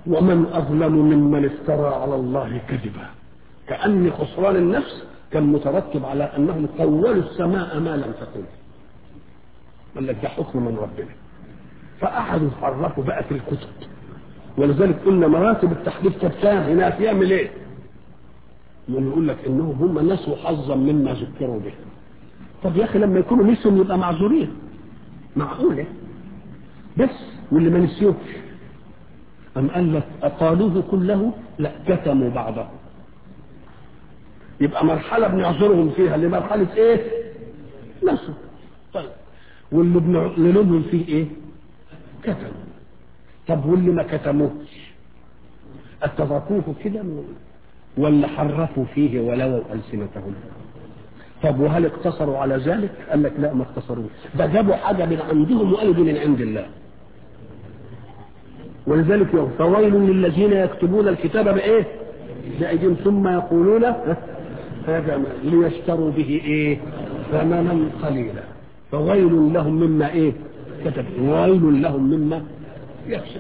ومن أظلم ممن افترى على الله كذبا كأن خسران النفس كان مترتب على أنهم طولوا السماء ما لم تكن قال لك ده حكم من ربنا فقعدوا يحرفوا بقى في الكتب ولذلك قلنا مراتب التحريف كانت كام هناك يعمل ايه؟ يقول لك انهم هم نسوا حظا مما ذكروا به طب يا اخي لما يكونوا نسوا يبقى معذورين معقوله بس واللي ما نسيوش أم قال لك أقالوه كله لا كتموا بعضه يبقى مرحلة بنعذرهم فيها لمرحلة إيه؟ نسوا طيب واللي بنعلنهم فيه إيه؟ كتموا طب واللي ما كتموش اتركوه كده ولا حرفوا فيه ولووا ألسنتهم طب وهل اقتصروا على ذلك؟ قال لك لا ما اقتصروش ده جابوا حاجة من عندهم وقالوا دي من عند الله ولذلك يوم فويل للذين يكتبون الكتاب بايه؟ بأيديهم ثم يقولون هذا ليشتروا به ايه؟ ثمنا قليلا فويل لهم مما ايه؟ كتب ويل لهم مما يكسب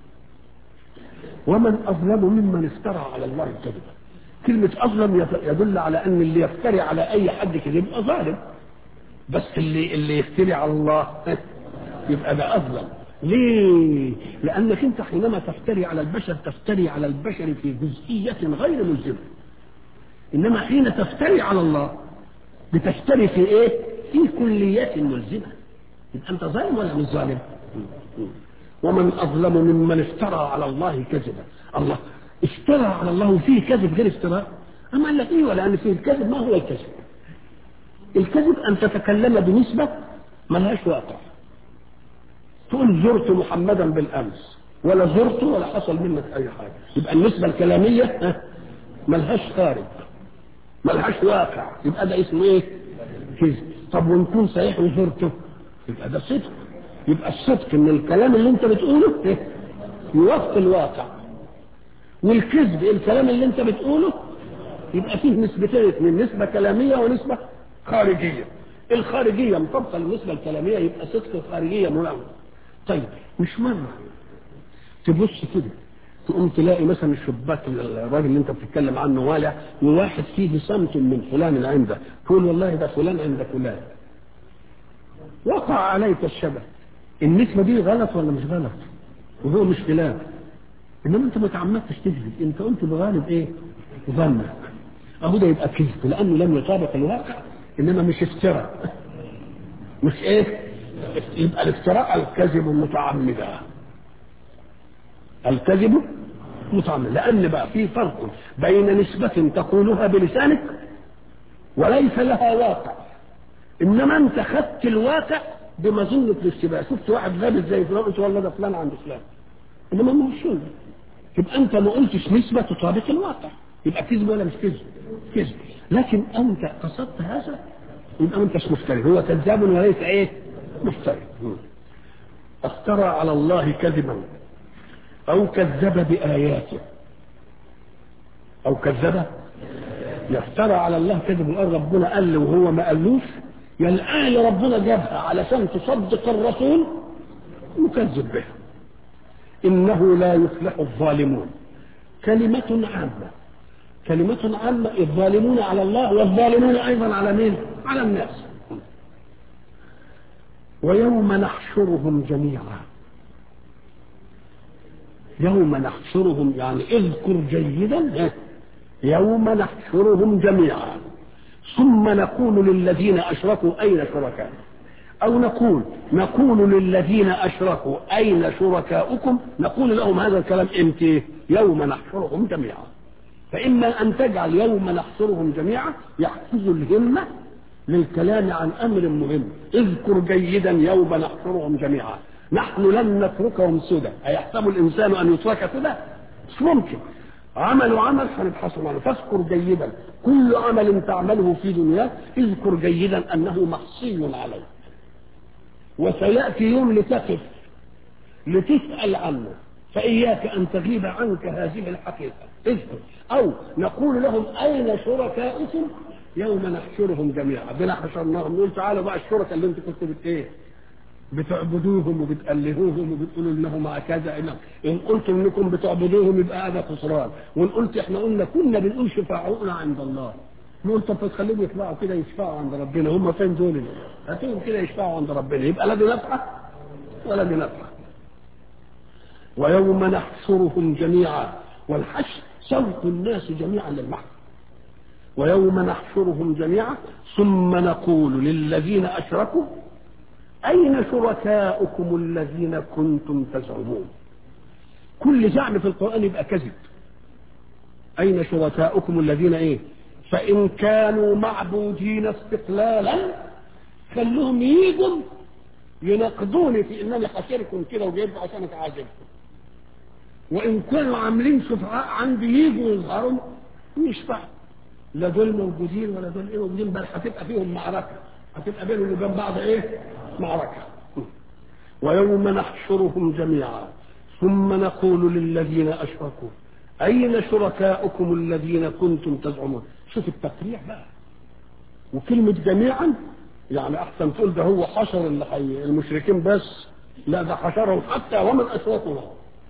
ومن اظلم ممن افترى على الله كذبا كلمة أظلم يدل على أن اللي يفتري على أي حد كده يبقى ظالم بس اللي اللي يفتري على الله يبقى ده أظلم ليه؟ لأنك أنت حينما تفتري على البشر تفتري على البشر في جزئية غير ملزمة. إنما حين تفتري على الله بتفتري في إيه؟ في كليات ملزمة. يبقى أنت ظالم ولا مش ظالم؟ ومن أظلم ممن افترى على الله كذبا. الله افترى على الله وفيه كذب غير افتراء. أما قال لك إيه لأن فيه الكذب ما هو الكذب؟ الكذب أن تتكلم بنسبة ملهاش واقع. تقول زرت محمدا بالامس ولا زرته ولا حصل منك اي حاجه يبقى النسبه الكلاميه ملهاش خارج ملهاش واقع يبقى ده اسمه ايه كذب طب وان كنت صحيح وزرته يبقى ده صدق يبقى الصدق ان الكلام اللي انت بتقوله يوافق الواقع والكذب الكلام اللي انت بتقوله يبقى فيه نسبتين اثنين نسبه كلاميه ونسبه خارجيه الخارجيه مطابقه للنسبه الكلاميه يبقى صدق الخارجيه مناوله طيب مش مرة تبص كده تقوم تلاقي مثلا الشباك الراجل اللي انت بتتكلم عنه والع وواحد فيه صمت من فلان عنده تقول والله ده فلان عند فلان وقع عليك الشبه النسبة دي غلط ولا مش غلط وهو مش خلاف انما انت ما تعمدتش تكذب انت قلت بغالب ايه ظنك اهو ده يبقى كذب لانه لم يطابق الواقع انما مش افتراء مش ايه يبقى الافتراء الكذب متعمدا الكذب متعمد لان بقى في فرق بين نسبة تقولها بلسانك وليس لها واقع انما انت خدت الواقع بمظنة الاشتباه شفت واحد لابس زي فلان قلت والله ده فلان عند فلان انما ما هوش يبقى انت ما قلتش نسبة تطابق الواقع يبقى كذب ولا مش كذب كذب لكن انت قصدت هذا يبقى ما انتش مفتري هو كذاب وليس ايه مفتري افترى على الله كذبا او كذب باياته او كذب يفترى على الله كذب الان ربنا قال له وهو ما قالوش يا الآية ربنا جابها علشان تصدق الرسول يكذب بها إنه لا يفلح الظالمون كلمة عامة كلمة عامة الظالمون على الله والظالمون أيضا على مين؟ على الناس ويوم نحشرهم جميعا يوم نحشرهم يعني اذكر جيدا يوم نحشرهم جميعا ثم نقول للذين اشركوا اين شركاء او نقول نقول للذين اشركوا اين شركاؤكم نقول لهم هذا الكلام امتى يوم نحشرهم جميعا فاما ان تجعل يوم نحشرهم جميعا يحفز الهمه للكلام عن امر مهم اذكر جيدا يوم نحشرهم جميعا نحن لن نتركهم سدى ايحسب الانسان ان يترك سدى مش ممكن عملوا عمل هنبحثوا عنه فاذكر جيدا كل عمل تعمله في دنياك اذكر جيدا انه محصي عليك وسياتي يوم لتقف لتسال عنه فاياك ان تغيب عنك هذه الحقيقه اذكر او نقول لهم اين شركائكم يوم نحشرهم جميعا بلا حشرناهم نقول تعالوا بقى الشركاء اللي انتوا كنتوا بت ايه بتعبدوهم وبتألهوهم وبتقولوا انهم كذا ان قلتم انكم بتعبدوهم يبقى هذا خسران وان قلت احنا قلنا كنا بنقول شفاعونا عند الله نقول طب تخليهم يطلعوا كده يشفعوا عند ربنا هم فين دول هاتوهم كده يشفعوا عند ربنا يبقى لا دي نفعه ولا دي نفعه ويوم نحشرهم جميعا والحشر سوق الناس جميعا للمحشر ويوم نحشرهم جميعا ثم نقول للذين اشركوا اين شركاؤكم الذين كنتم تزعمون كل زعم في القران يبقى كذب اين شركاؤكم الذين ايه فان كانوا معبودين استقلالا خلوهم يجوا يناقضوني في انني حاشركم كده وجايبكم عشان اتعاجبكم وان كانوا عاملين شفعاء عندي يجوا يظهروا يشفعوا لا دول موجودين ولا دول ايه موجودين بل هتبقى فيهم معركه هتبقى بينهم وبين بعض ايه؟ معركه ويوم نحشرهم جميعا ثم نقول للذين اشركوا اين شركاؤكم الذين كنتم تزعمون شوف التقريع بقى وكلمه جميعا يعني احسن تقول ده هو حشر اللي حي المشركين بس لا ده حشرهم حتى ومن اشركوا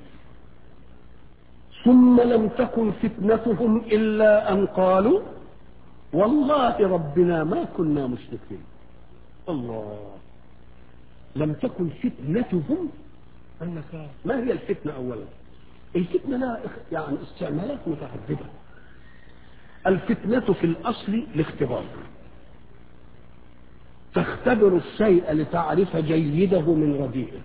ثم لم تكن فتنتهم الا ان قالوا والله ربنا ما كنا مشركين الله لم تكن فتنتهم قال لك ما هي الفتنه اولا الفتنه لها يعني استعمالات متعدده الفتنه في الاصل الاختبار تختبر الشيء لتعرف جيده من رديئه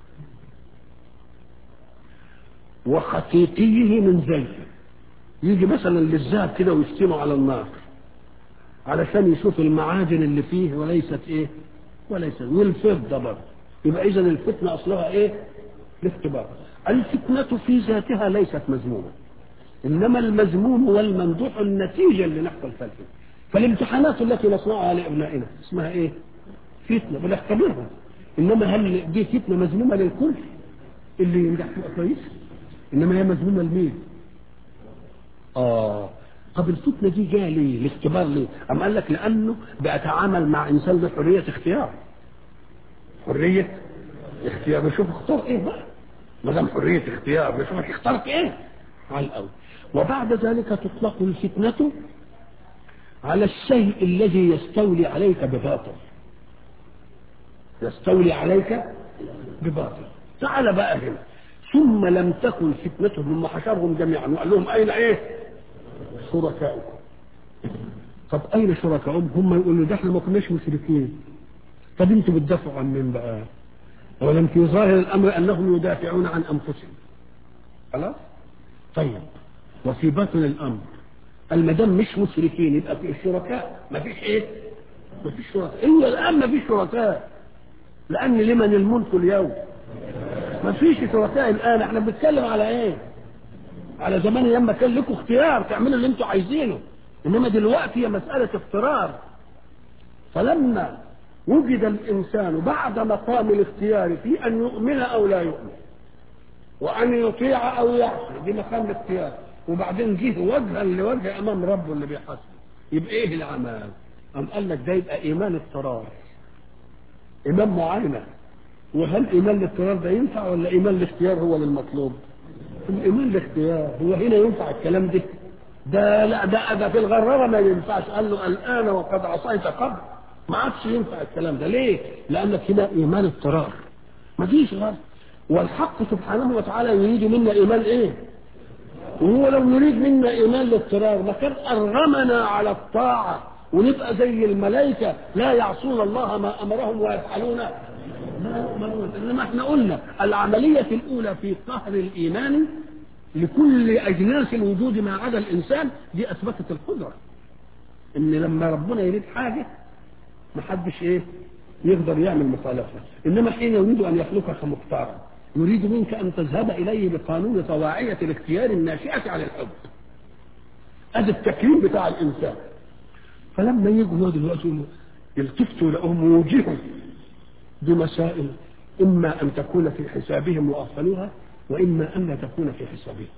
وخطيطيه من زيته يجي مثلا للذهب كده ويشتمه على النار علشان يشوف المعادن اللي فيه وليست ايه وليست والفضه برضه يبقى اذا الفتنه اصلها ايه الاختبار الفتنه في ذاتها ليست مذمومه انما المذموم والممدوح النتيجه اللي نحصل فيها فالامتحانات التي نصنعها لابنائنا اسمها ايه فتنه بنختبرها انما هل دي فتنه مذمومه للكل اللي ينجح فيها كويس انما هي مذمومه لمين اه طب الفتنه دي جايه ليه الاختبار ليه ام قال لك لانه بيتعامل مع انسان له حريه اختيار حريه اختيار بشوف اختار ايه بقى ما دام حريه اختيار بشوفك اخترت ايه على الاول وبعد ذلك تطلق الفتنه على الشيء الذي يستولي عليك بباطل يستولي عليك بباطل تعال بقى هنا ثم لم تكن فتنتهم ثم حشرهم جميعا وقال لهم اين ايه شركاؤكم طب اين شركاؤهم هم يقولوا ده احنا ما كناش مشركين طب انتوا بتدافعوا عن مين بقى ولم في ظاهر الامر انهم يدافعون عن انفسهم خلاص طيب وفي باطن الامر المدام مش مشركين يبقى في شركاء ما فيش ايه ما فيش شركاء الا الان ما فيش شركاء لان لمن الملك اليوم ما فيش شركاء الان احنا بنتكلم على ايه على زمان لما كان لكم اختيار تعملوا اللي انتوا عايزينه انما دلوقتي هي مساله اضطرار فلما وجد الانسان بعد مقام الاختيار في ان يؤمن او لا يؤمن وان يطيع او يعصي دي مقام الاختيار وبعدين جه وجها لوجه امام ربه اللي بيحاسبه يبقى ايه العمل؟ قام قال لك ده يبقى ايمان اضطرار ايمان معاينه وهل ايمان الاضطرار ده ينفع ولا ايمان الاختيار هو المطلوب؟ الايمان الاختيار هو هنا ينفع الكلام ده؟ ده لا ده ده في الغراره ما ينفعش قال له الان وقد عصيت قبل ما عادش ينفع الكلام ده ليه؟ لانك هنا ايمان اضطرار ما فيش غير والحق سبحانه وتعالى يريد منا ايمان ايه؟ وهو لو يريد منا ايمان الاضطرار ما كان ارغمنا على الطاعه ونبقى زي الملائكه لا يعصون الله ما امرهم ويفعلون ما يؤمرون انما احنا قلنا العمليه الاولى في قهر الايمان لكل اجناس الوجود ما عدا الانسان دي اثبتت القدره ان لما ربنا يريد حاجه ما حدش ايه يقدر يعمل مخالفه انما حين يريد ان يخلقك مختارا يريد منك ان تذهب اليه بقانون طواعيه الاختيار الناشئه عن الحب ادي التكريم بتاع الانسان فلما يجوا دلوقتي يلتفتوا لهم وجهوا بمسائل اما ان تكون في حسابهم واغفلوها واما ان لا تكون في حسابهم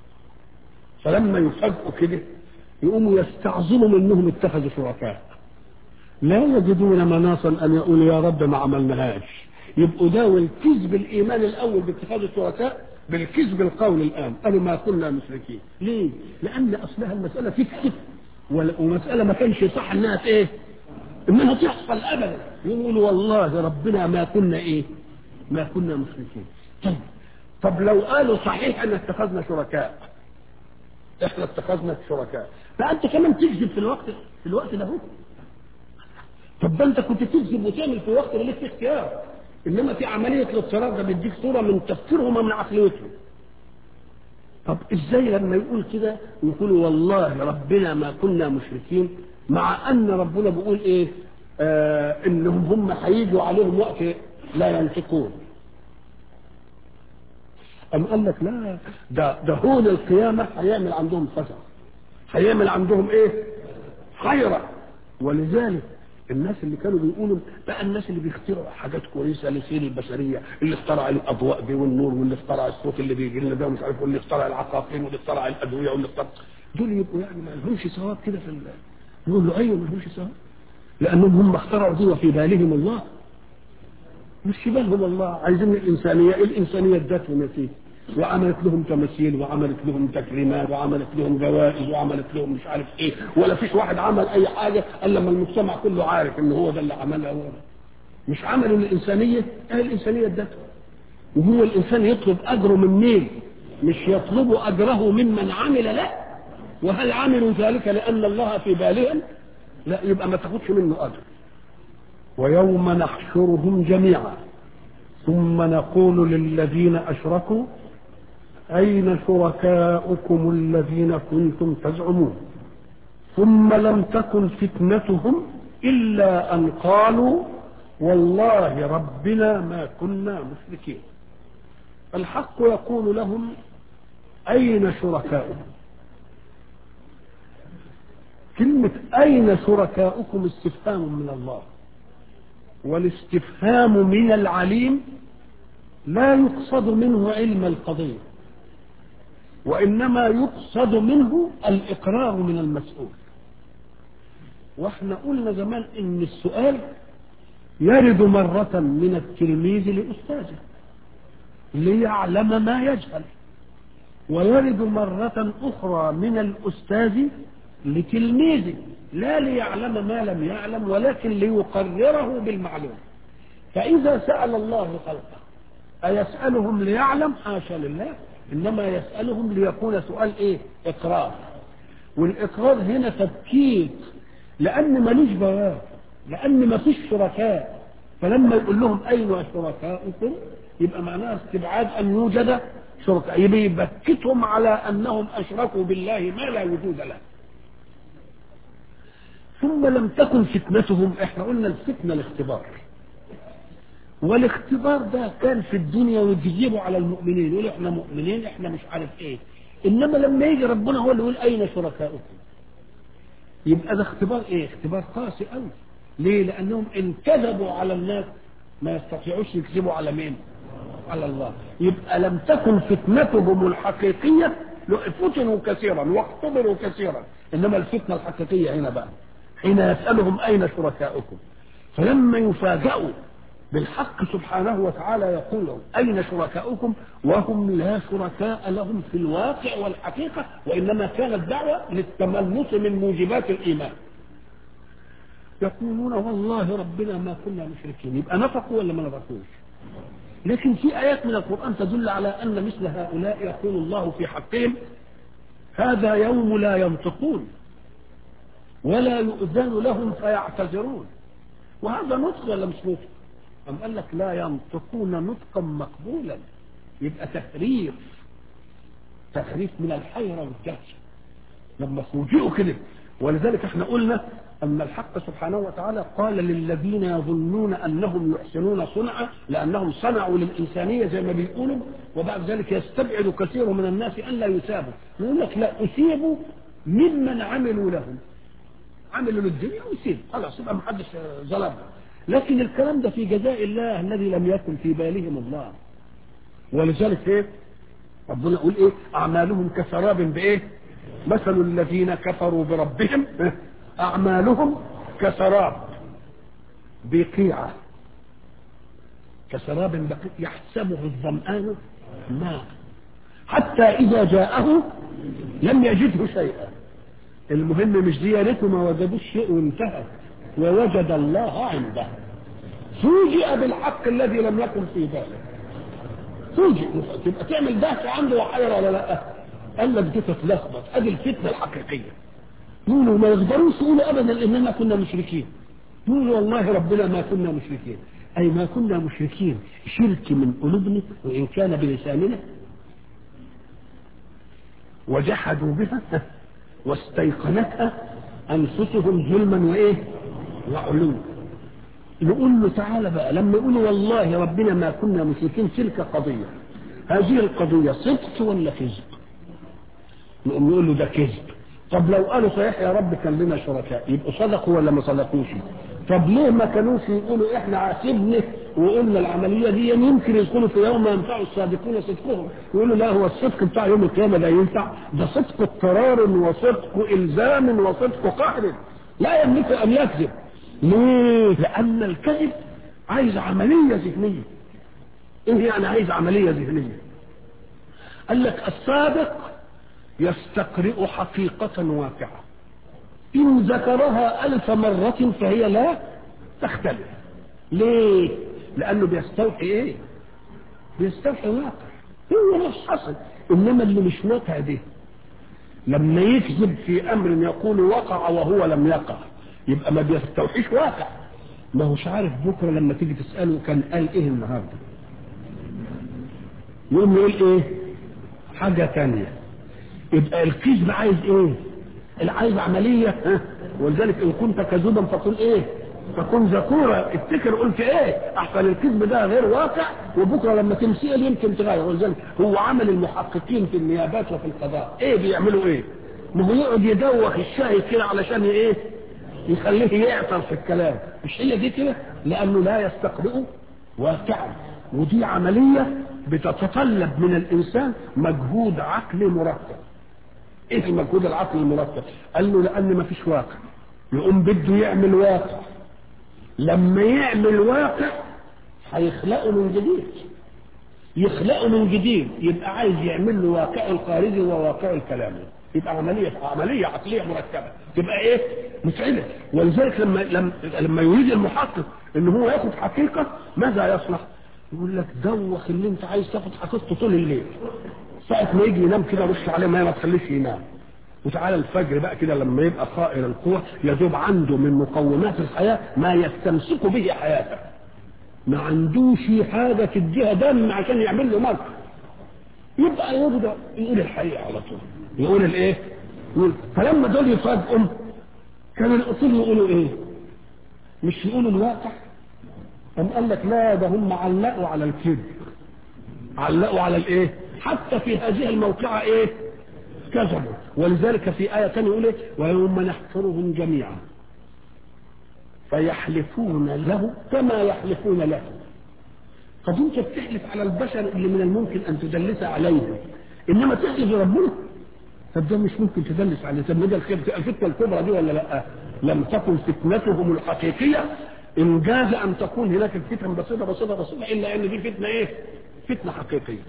فلما يفاجئوا كده يقوموا يستعظموا منهم اتخذوا شركاء لا يجدون مناصا ان يقولوا يا رب ما عملناهاش يبقوا ده والكذب الايمان الاول باتخاذ الشركاء بالكذب القول الان قالوا ما كنا مشركين ليه لان اصلها المساله تكذب ومساله ما كانش صح انها ايه انها تحصل ابدا يقولوا والله ربنا ما كنا ايه ما كنا مشركين طيب طب لو قالوا صحيح ان اتخذنا شركاء احنا اتخذنا شركاء فانت كمان تكذب في الوقت في الوقت ده هو طب ده انت كنت تكذب وتعمل في وقت اللي لك اختيار انما في عمليه الاضطرار ده بيديك صوره من تفكيرهم ومن عقليتهم طب ازاي لما يقول كده يقولوا والله ربنا ما كنا مشركين مع ان ربنا بيقول ايه آه انهم هم هيجوا عليهم وقت لا ينطقون أم قال لك لا ده ده هون القيامة هيعمل عندهم فزع هيعمل عندهم إيه؟ خيرة ولذلك الناس اللي كانوا بيقولوا بقى الناس اللي بيخترعوا حاجات كويسه لسير البشريه اللي اخترع الاضواء دي والنور واللي اخترع الصوت اللي بيجي لنا ده ومش عارف واللي اخترع العقاقير واللي اخترع الادويه واللي اخترع دول يبقوا يعني ما لهمش ثواب كده في يقول له ايوه ما لهمش ثواب لانهم هم اخترعوا دي وفي بالهم الله مش في بالهم الله عايزين الانسانيه الانسانيه ادتهم يا سيدي وعملت لهم تماثيل وعملت لهم تكريمات وعملت لهم جوائز وعملت لهم مش عارف ايه ولا فيش واحد عمل اي حاجه الا لما المجتمع كله عارف ان هو ده اللي عملها هو ده. مش عملوا الانسانيه اهل الانسانيه ادته وهو الانسان يطلب اجره من مين مش يطلب اجره ممن عمل له وهل عملوا ذلك لان الله في بالهم لا يبقى ما تاخدش منه اجر ويوم نحشرهم جميعا ثم نقول للذين اشركوا أين شركاؤكم الذين كنتم تزعمون ثم لم تكن فتنتهم إلا أن قالوا والله ربنا ما كنا مشركين الحق يقول لهم أين شركاؤكم كلمة أين شركاؤكم استفهام من الله والاستفهام من العليم لا يقصد منه علم القضيه وإنما يقصد منه الإقرار من المسؤول واحنا قلنا زمان ان السؤال يرد مرة من التلميذ لأستاذه ليعلم ما يجهل ويرد مرة أخرى من الأستاذ لتلميذه لا ليعلم ما لم يعلم ولكن ليقرره بالمعلوم فإذا سأل الله خلقه أيسألهم ليعلم حاشا لله انما يسالهم ليكون سؤال ايه اقرار والاقرار هنا تبكيت لان ملوش جواب لان ما فيش شركاء فلما يقول لهم اين شركاؤكم يبقى معناها استبعاد ان يوجد شركاء يبقى يبكتهم على انهم اشركوا بالله ما لا وجود له ثم لم تكن فتنتهم احنا قلنا الفتنه الاختبار والاختبار ده كان في الدنيا ويجيبوا على المؤمنين يقول احنا مؤمنين احنا مش عارف ايه انما لما يجي ربنا هو اللي يقول اين شركاؤكم يبقى ده اختبار ايه اختبار قاسي قوي ليه لانهم ان كذبوا على الناس ما يستطيعوش يكذبوا على مين على الله يبقى لم تكن فتنتهم الحقيقيه فتنوا كثيرا واختبروا كثيرا انما الفتنه الحقيقيه هنا بقى حين يسالهم اين شركاؤكم فلما يفاجئوا بالحق سبحانه وتعالى يقول لهم أين شركاؤكم وهم لا شركاء لهم في الواقع والحقيقة وإنما كانت دعوة للتملص من موجبات الإيمان يقولون والله ربنا ما كنا مشركين يبقى نفقوا ولا ما نفقوش لكن في آيات من القرآن تدل على أن مثل هؤلاء يقول الله في حقهم هذا يوم لا ينطقون ولا يؤذن لهم فيعتذرون وهذا نطق ولا مش نطق أم قال لك لا ينطقون نطقا مقبولا يبقى تحريف تحريف من الحيرة والدهشة لما فوجئوا كده ولذلك احنا قلنا أن الحق سبحانه وتعالى قال للذين يظنون أنهم يحسنون صنعا لأنهم صنعوا للإنسانية زي ما بيقولوا وبعد ذلك يستبعد كثير من الناس أن لا يثابوا يقول لك لا أثيبوا ممن عملوا لهم عملوا للدنيا ويسيب خلاص يبقى محدش ظلمهم لكن الكلام ده في جزاء الله الذي لم يكن في بالهم الله ولذلك ايه ربنا يقول ايه اعمالهم كسراب بايه مثل الذين كفروا بربهم اعمالهم كسراب بقيعه كسراب بقيع يحسبه الظمآن ماء حتى إذا جاءه لم يجده شيئا المهم مش دي يا ريته ما وجدوش شيء وانتهى ووجد الله عنده فوجئ بالحق الذي لم يكن في باله فوجئ تبقى تعمل دهشة عنده وحيرة ولا لا قال لك دي تتلخبط ادي الفتنة الحقيقية يقولوا ما يقدروش يقولوا ابدا اننا كنا مشركين يقولوا والله ربنا ما كنا مشركين اي ما كنا مشركين شرك من قلوبنا وان كان بلساننا وجحدوا بها واستيقنتها انفسهم ظلما وايه وعلوا نقول له تعالى بقى لما يقولوا والله ربنا ما كنا مشركين تلك قضيه هذه القضيه صدق ولا كذب نقوم نقول له ده كذب طب لو قالوا صحيح يا رب كان لنا شركاء يبقوا صدقوا ولا ما صدقوش طب ليه ما كانوش يقولوا احنا عاتبنا وقلنا العمليه دي يمكن يدخلوا في يوم ينفع الصادقون صدقهم يقولوا لا هو الصدق بتاع يوم القيامه لا ينفع ده صدق اضطرار وصدق الزام وصدق قهر لا يملك ان يكذب ليه؟ لان الكذب عايز عمليه ذهنيه ايه يعني عايز عمليه ذهنيه قال لك الصادق يستقرئ حقيقة واقعة إن ذكرها ألف مرة فهي لا تختلف ليه؟ لأنه بيستوحي إيه؟ بيستوحي واقع هو مش حصل إنما اللي مش واقع ده لما يكذب في أمر يقول وقع وهو لم يقع يبقى ما بيستوحيش واقع ما هوش عارف بكرة لما تيجي تسأله كان قال إيه النهاردة يقوم يقول إيه؟ حاجة تانية يبقى الكذب عايز ايه عايز عملية ها ولذلك ان كنت كذوبا فقل ايه فكن ذكورا افتكر قلت ايه احسن الكذب ده غير واقع وبكره لما تمثيل يمكن تغير ولذلك هو عمل المحققين في النيابات وفي القضاء ايه بيعملوا ايه ما هو يقعد يدوخ الشاهد كده علشان ايه يخليه يعثر في الكلام مش هي دي كده لانه لا يستقرئ واقعا ودي عمليه بتتطلب من الانسان مجهود عقلي مرتب ايه المجهود العقلي المرتب قال له لان ما فيش واقع يقوم بده يعمل واقع لما يعمل واقع هيخلقه من جديد يخلقه من جديد يبقى عايز يعمل له واقع الخارجي وواقع الكلامي يبقى عملية عملية عقلية مركبة تبقى ايه متعبة ولذلك لما لما لما يريد المحقق ان هو ياخد حقيقة ماذا يصنع؟ يقول لك دوخ اللي انت عايز تاخد حقيقته طول الليل ساعة ما يجي ينام كده رش عليه ميه ما تخليش ينام وتعالى الفجر بقى كده لما يبقى خائر القوة يدوب عنده من مقومات الحياة ما يستمسك به حياته ما عندوش حاجة تديها دم عشان يعمل له مرض يبقى يبدأ يقول الحقيقة على طول يقول الايه يقول فلما دول يفاجئوا كان الاصول يقولوا ايه مش يقولوا الواقع أم قال لك لا ده هم علقوا على الكذب علقوا على الايه حتى في هذه الموقعة ايه كذبوا ولذلك في آية ثانية يقول ايه ويوم نحشرهم جميعا فيحلفون له كما يحلفون له طب انت بتحلف على البشر اللي من الممكن ان تدلس عليهم انما تحلف لربنا طب ده مش ممكن تدلس عليه طب ده الفتنه الكبرى دي ولا لا لم تكن فتنتهم الحقيقيه ان جاز ان تكون هناك الفتن بسيطه بسيطه بسيطه الا ان دي فتنه ايه فتنه حقيقيه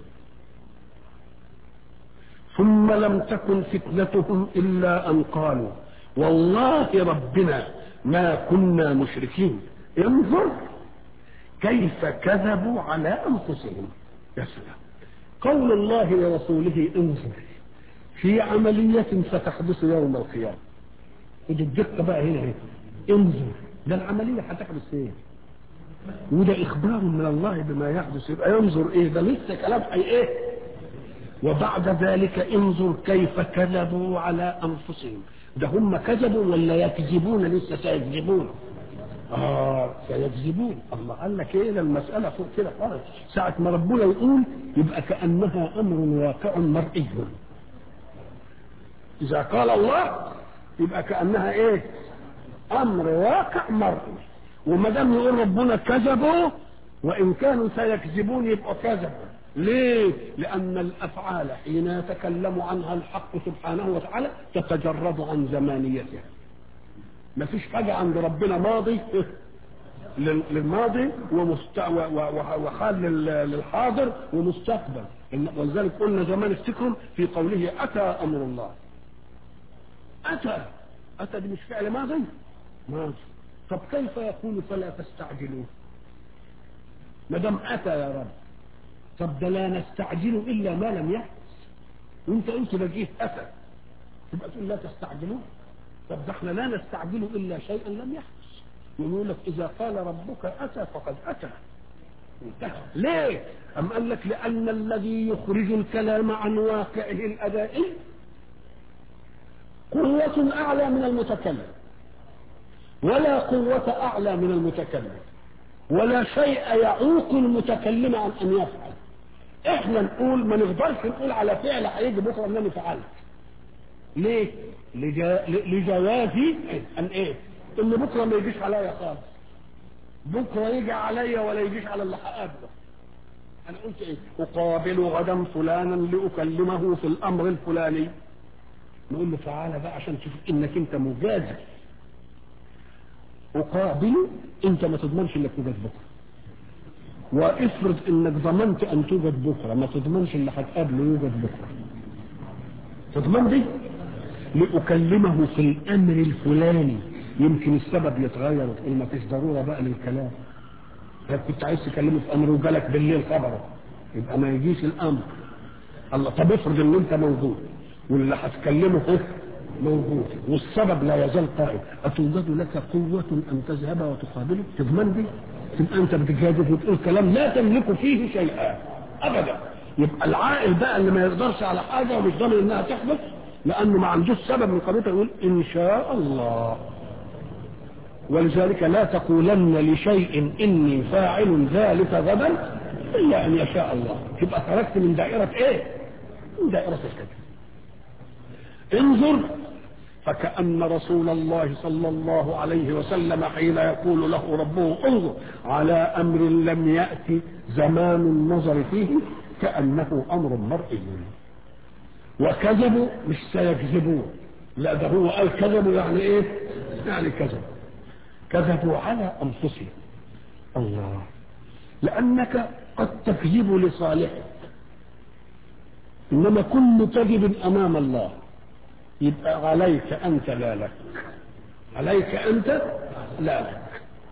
ثم لم تكن فتنتهم الا ان قالوا والله ربنا ما كنا مشركين انظر كيف كذبوا على انفسهم يا سلام قول الله لرسوله انظر في عملية ستحدث يوم القيامة ودي الدقة بقى هنا ايه انظر ده العملية هتحدث ايه وده اخبار من الله بما يحدث يبقى ينظر ايه ده لسه كلام اي ايه وبعد ذلك انظر كيف كذبوا على انفسهم ده هم كذبوا ولا يكذبون لسه سيكذبون اه سيكذبون الله قال لك ايه ده المسألة فوق كده خالص ساعة ما ربنا يقول يبقى كأنها أمر واقع مرئي إذا قال الله يبقى كأنها ايه أمر واقع مرئي وما دام يقول ربنا كذبوا وإن كانوا سيكذبون يبقى كذبوا ليه؟ لأن الأفعال حين يتكلم عنها الحق سبحانه وتعالى تتجرد عن زمانيتها ما فيش حاجة عند ربنا ماضي لل- للماضي ومست... و- و- و- وحال لل- للحاضر ومستقبل إن- ولذلك قلنا زمان افتكروا في قوله اتى امر الله اتى اتى دي مش فعل ماضي ماضي طب كيف يقول فلا تستعجلوه ما دام اتى يا رب طب ده لا نستعجل الا ما لم يحدث وانت قلت ده جه اتى تبقى تقول لا تستعجلوه طب ده احنا لا نستعجل الا شيئا لم يحدث يقول لك اذا قال ربك اتى فقد اتى انتهى ليه ام قال لك لان الذي يخرج الكلام عن واقعه الادائي قوة اعلى من المتكلم ولا قوة اعلى من المتكلم ولا شيء يعوق المتكلم عن ان يفعل احنا نقول ما نقدرش نقول على فعل هيجي بكره ان انا فعلت ليه لجا... ل- لجوازي ان ايه ان بكره ما يجيش عليا خالص بكره يجي عليا ولا يجيش على اللي هقابله انا قلت ايه اقابل غدا فلانا لاكلمه في الامر الفلاني نقول له تعالى بقى عشان تشوف انك انت مجازف اقابل انت ما تضمنش انك توجد بكره وافرض انك ضمنت ان توجد بكره ما تضمنش اللي هتقابله يوجد بكره تضمن دي لأكلمه في الأمر الفلاني يمكن السبب يتغير وتقول ما فيش ضرورة بقى للكلام طيب كنت عايز تكلمه في أمر وجالك بالليل خبره يبقى ما يجيش الأمر الله طب افرض ان انت موجود واللي هتكلمه هو موجود والسبب لا يزال قائم أتوجد لك قوة أن تذهب وتقابله تضمن دي تبقى أنت بتجادل وتقول كلام لا تملك فيه شيئا أبدا يبقى العاقل بقى اللي ما يقدرش على حاجة ومش ضامن إنها تحدث لأنه ما عندوش سبب من قبيلته يقول إن شاء الله ولذلك لا تقولن لشيء إني فاعل ذلك غدا إلا أن يشاء الله تبقى خرجت من دائرة إيه؟ من دائرة الكذب انظر فكأن رسول الله صلى الله عليه وسلم حين يقول له ربه انظر على أمر لم يأتي زمان النظر فيه كأنه أمر مرئي وكذبوا مش سيكذبون لا ده هو قال كذبوا يعني ايه يعني كذبوا كذبوا على أنفسهم الله لأنك قد تكذب لصالحك إنما كل كذب أمام الله يبقى عليك أنت لا لك عليك أنت لا لك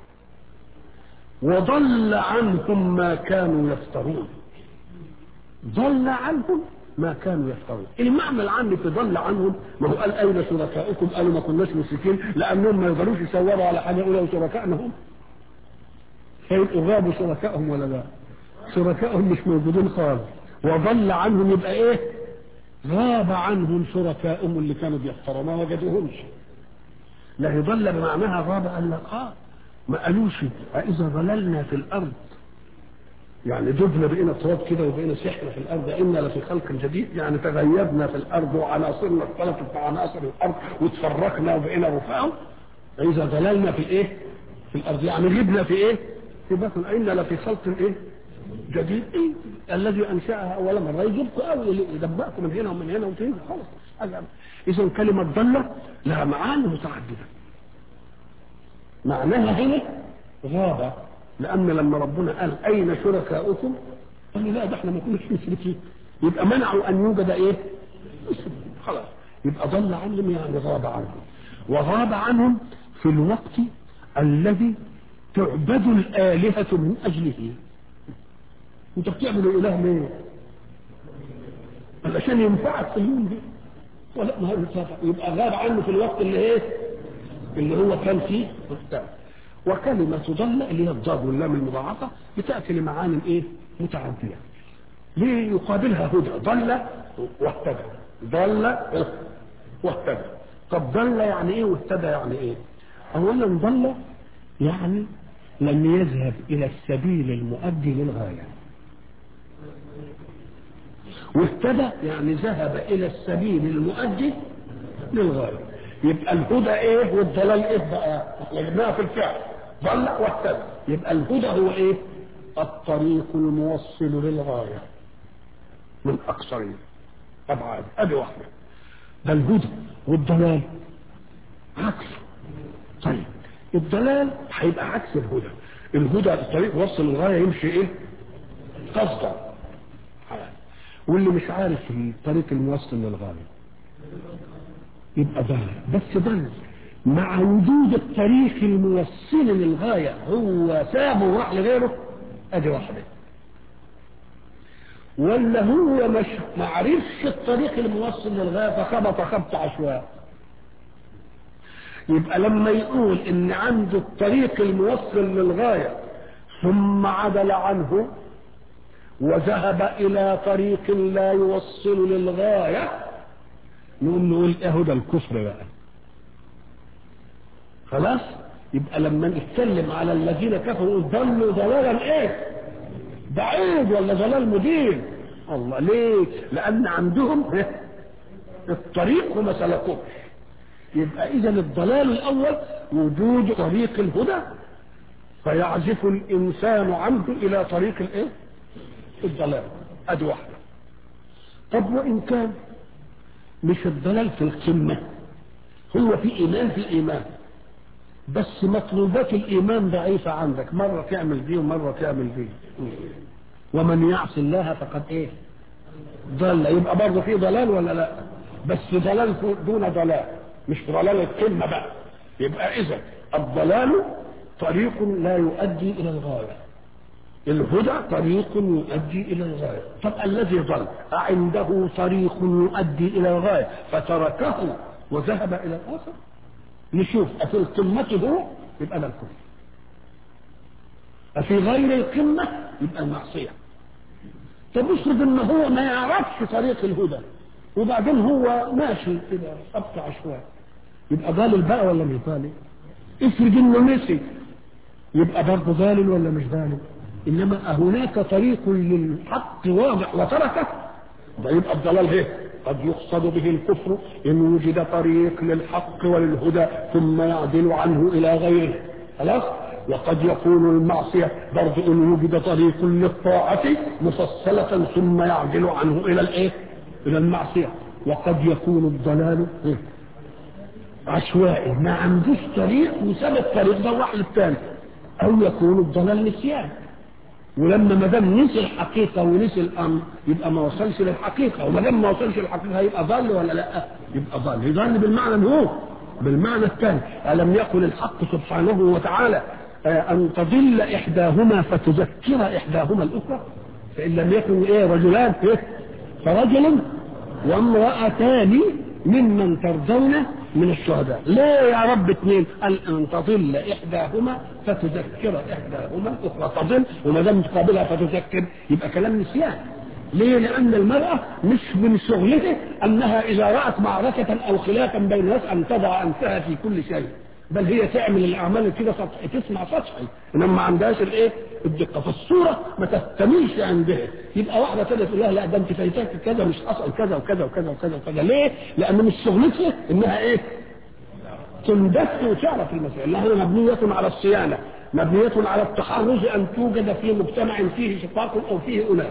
وضل عنهم ما كانوا يفترون ضل عنهم ما كانوا يفترون المعنى العام في ضل عنهم ما هو قال أين شركاؤكم قالوا ما كناش مشركين لأنهم ما يقدروش يصوروا على حاجة يقولوا شركائنا هم فيبقوا غابوا شركائهم ولا لا شركائهم مش موجودين خالص وضل عنهم يبقى ايه غاب عنهم شركائهم اللي كانوا بيختاروا ما وجدوهمش لا يضل بمعناها غاب قال لك اه ما قالوش أإذا ضللنا في الأرض يعني دبنا بقينا تراب كده وبقينا سحنا في الأرض إنا لفي خلق جديد يعني تغيبنا في الأرض وعناصرنا اختلطت مع عناصر الأرض وتفرقنا وبقينا رفاع إذا ضللنا في الإيه؟ في الأرض يعني غبنا في إيه؟ في بطن إنا لفي خلق إيه؟ جديد إيه؟ الذي أنشأها أول مرة يجيبكم أوي يدبقكم من هنا ومن هنا وتنزل خلاص إذا كلمة ضلة لها معاني متعددة معناها هنا غابة لأن لما ربنا قال أين شركاؤكم قالوا لا ده احنا ما كناش مشركين يبقى منعوا أن يوجد إيه؟ خلاص يبقى ضل عنهم يعني غاب عنهم وغاب عنهم في الوقت الذي تعبد الآلهة من أجله أنت بتعبد الإله ليه؟ علشان ينفعك في اليوم ده ولا ما هو يبقى غاب عنه في الوقت اللي ايه؟ اللي هو كان فيه محتاج وكلمة ضل اللي هي الضاد واللام المضاعفة بتأتي لمعان ايه؟ متعدية ليه يقابلها هدى ضل واهتدى ضل واهتدى طب ضل يعني ايه واهتدى يعني ايه؟ اولا ضل يعني لم يذهب الى السبيل المؤدي للغايه واهتدى يعني ذهب الى السبيل المؤدي للغايه يبقى الهدى ايه والضلال ايه بقى احنا جبناها في الفعل ضل واهتدى يبقى الهدى هو ايه الطريق الموصل للغايه من اقصر ابعاد ادي واحده ده الهدى والضلال عكس طيب الضلال هيبقى عكس الهدى الهدى الطريق وصل للغايه يمشي ايه قصدا واللي مش عارف الطريق الموصل للغايه يبقى ضل بس ضل مع وجود الطريق الموصل للغايه هو سابه وراح لغيره ادي واحده ولا هو مش ما عرفش الطريق الموصل للغايه فخبط خبط عشواء يبقى لما يقول ان عنده الطريق الموصل للغايه ثم عدل عنه وذهب الى طريق لا يوصل للغايه نقول نقول ايه ده الكفر بقى خلاص يبقى لما نتكلم على الذين كفروا ضلوا ضلالا ايه بعيد ولا ضلال مبين الله ليه لان عندهم الطريق وما سلكوش يبقى اذا الضلال الاول وجود طريق الهدى فيعزف الانسان عنه الى طريق الايه الضلال ادي واحده طب وان كان مش الضلال في القمه هو في ايمان في ايمان بس مطلوبات الايمان ضعيفه عندك مره تعمل دي ومره تعمل دي ومن يعص الله فقد ايه ضل يبقى برضه في ضلال ولا لا بس ضلال دون ضلال مش ضلال القمه بقى يبقى اذا الضلال طريق لا يؤدي الى الغايه الهدى طريق يؤدي الى الغايه طب الذي ضل أعنده طريق يؤدي الى الغايه فتركه وذهب الى الاخر نشوف أفي القمة هو يبقى ده الكفر أفي غير القمة يبقى المعصية طب افرض ان هو ما يعرفش طريق الهدى وبعدين هو ماشي كده خبط عشوائي يبقى ضالل بقى ولا مش ضالل؟ افرض انه نسي يبقى برضه ضالل ولا مش ضالل؟ انما هناك طريق للحق واضح وتركه ده يبقى الضلال هي قد يقصد به الكفر ان وجد طريق للحق وللهدى ثم يعدل عنه الى غيره خلاص وقد يكون المعصية برضه إن وجد طريق للطاعة مفصلة ثم يعدل عنه إلى الإيه؟ إلى المعصية وقد يكون الضلال عشوائي ما عندوش طريق وساب الطريق ده راح للثاني أو يكون الضلال نسيان ولما ما دام نسي الحقيقة ونسي الأمر يبقى ما وصلش للحقيقة وما دام ما وصلش للحقيقة يبقى ضل ولا لا؟ يبقى ضل يضل بالمعنى هو بالمعنى الثاني ألم يقل الحق سبحانه وتعالى أن تضل إحداهما فتذكر إحداهما الأخرى فإن لم يكن إيه رجلان إيه فرجل وامرأتان ممن ترضون من الشهداء لا يا رب اثنين قال ان تضل احداهما فتذكر احداهما الاخرى تضل وما دام تقابلها فتذكر يبقى كلام نسيان ليه؟ لأن المرأة مش من شغلته أنها إذا رأت معركة أو خلافا بين الناس أن تضع أنفها في كل شيء بل هي تعمل الأعمال كده سطحي تسمع سطحي إنما ما عندهاش الإيه؟ الدقة فالصورة ما تستميلش عندها يبقى واحدة كده تقول لها لا ده أنت فايتاك كذا مش حصل كذا وكذا وكذا وكذا وكذا ليه؟ لأن مش شغلتها إنها إيه؟ تندس وتعرف المسائل لأنها مبنية على الصيانة مبنية على التحرز أن توجد في مجتمع فيه شقاق أو فيه أناس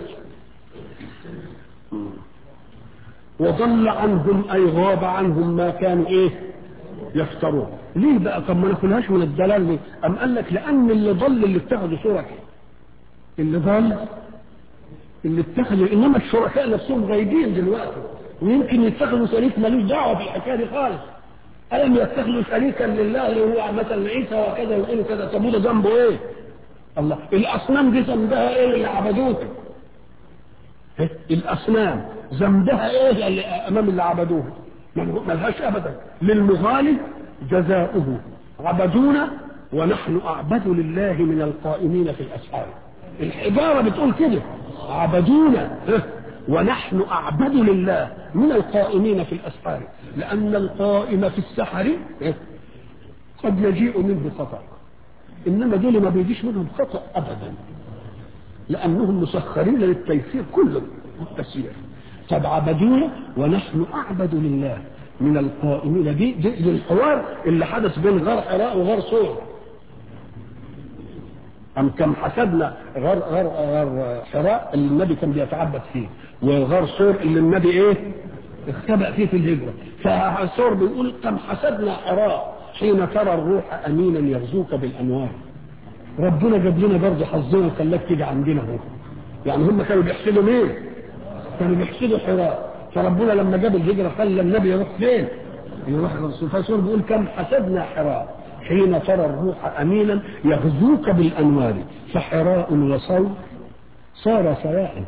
وضل عنهم اي غاب عنهم ما كانوا ايه يفترون ليه بقى طب ما ناكلهاش من الدلال ليه ام قال لك لان اللي ضل اللي اتخذوا شركاء اللي ضل اللي اتخذوا انما الشركاء نفسهم غايبين دلوقتي ويمكن يتخذوا شريك ملوش دعوه في الحكايه دي خالص الم يتخذوا شريكا لله اللي هو مثلا عيسى وكذا ويقولوا كذا طب وده ذنبه ايه؟ الله الاصنام دي ذنبها ايه اللي عبدوها؟ الاصنام ذنبها ايه اللي امام اللي عبدوه ملهاش ابدا للمغالي جزاؤه عبدونا ونحن اعبد لله من القائمين في الاسحار الحجاره بتقول كده عبدونا ونحن اعبد لله من القائمين في الاسحار لان القائم في السحر قد يجيء منه خطا انما دول ما بيجيش منهم خطا ابدا لانهم مسخرين للتيسير كله التسيير طب عبدونا ونحن اعبد لله من القائمين دي, دي, دي الحوار اللي حدث بين غار حراء وغار صور أم كم حسبنا غار غار غار حراء اللي النبي كان بيتعبد فيه وغار صور اللي النبي ايه اختبأ فيه في الهجرة فصور بيقول كم حسبنا حراء حين ترى الروح أمينا يغزوك بالأنوار ربنا جاب لنا برضه حظنا وخلاك تيجي عندنا اهو يعني هم كانوا بيحسدوا مين؟ كانوا بيحسدوا حراء فربنا لما جاب الهجره خلى النبي يروح فين؟ يروح الرسول فالرسول بيقول كم حسدنا حراء حين ترى الروح امينا يغزوك بالانوار فحراء وصوت صار سواء